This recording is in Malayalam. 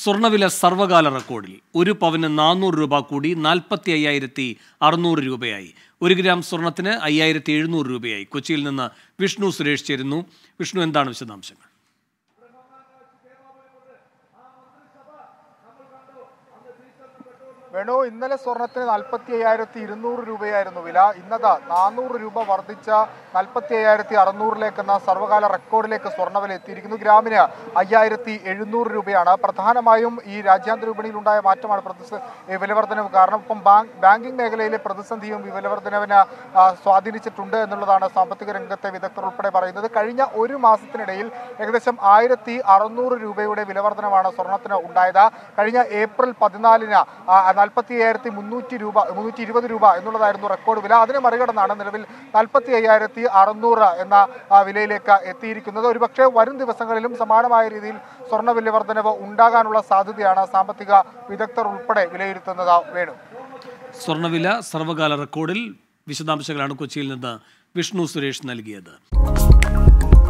സ്വർണ്ണവില സർവകാല റെക്കോർഡിൽ ഒരു പവന് നാനൂറ് രൂപ കൂടി നാൽപ്പത്തി അയ്യായിരത്തി അറുന്നൂറ് രൂപയായി ഒരു ഗ്രാം സ്വർണത്തിന് അയ്യായിരത്തി എഴുന്നൂറ് രൂപയായി കൊച്ചിയിൽ നിന്ന് വിഷ്ണു സുരേഷ് ചേരുന്നു വിഷ്ണു എന്താണ് വിശദാംശങ്ങൾ വേണു ഇന്നലെ സ്വർണത്തിന് നാൽപ്പത്തി അയ്യായിരത്തി ഇരുന്നൂറ് രൂപയായിരുന്നു വില ഇന്നതാ നാനൂറ് രൂപ വർദ്ധിച്ച നാൽപ്പത്തി അയ്യായിരത്തി അറുന്നൂറിലേക്ക് എന്ന സർവകാല റെക്കോർഡിലേക്ക് സ്വർണ്ണവില എത്തിയിരിക്കുന്നു ഗ്രാമിന് അയ്യായിരത്തി എഴുന്നൂറ് രൂപയാണ് പ്രധാനമായും ഈ രാജ്യാന്തര വിപണിയിൽ ഉണ്ടായ മാറ്റമാണ് പ്രതിസ ഈ വിലവർദ്ധനവ് കാരണം ഇപ്പം ബാങ്ക് ബാങ്കിംഗ് മേഖലയിലെ പ്രതിസന്ധിയും ഈ വിലവർദ്ധനവിന് ആ, സ്വാധീനിച്ചിട്ടുണ്ട് എന്നുള്ളതാണ് സാമ്പത്തിക രംഗത്തെ വിദഗ്ധർ ഉൾപ്പെടെ പറയുന്നത് കഴിഞ്ഞ ഒരു മാസത്തിനിടയിൽ ഏകദേശം ആയിരത്തി അറുന്നൂറ് രൂപയുടെ വിലവർദ്ധനമാണ് സ്വർണത്തിന് ഉണ്ടായത് കഴിഞ്ഞ ഏപ്രിൽ പതിനാലിന് നാൽപ്പത്തി അയ്യായിരത്തി മുന്നൂറ്റി രൂപ മുന്നൂറ്റി ഇരുപത് രൂപ എന്നുള്ളതായിരുന്നു റെക്കോർഡ് വില അതിനെ മറികടന്നാണ് നിലവിൽ നാൽപ്പത്തി അയ്യായിരത്തി അറുന്നൂറ് എന്ന ആ, വിലയിലേക്ക് എത്തിയിരിക്കുന്നത് ഒരുപക്ഷെ വരും ദിവസങ്ങളിലും സമാനമായ രീതിയിൽ സ്വർണ്ണ വില വർധനവ് ഉണ്ടാകാനുള്ള സാധ്യതയാണ് സാമ്പത്തിക വിദഗ്ധർ ഉൾപ്പെടെ വിലയിരുത്തുന്നത് വേണു സ്വർണ്ണവില സർവകാല റെക്കോർഡിൽ വിശദാംശങ്ങളാണ് കൊച്ചിയിൽ നിന്ന് വിഷ്ണു സുരേഷ് നൽകിയത്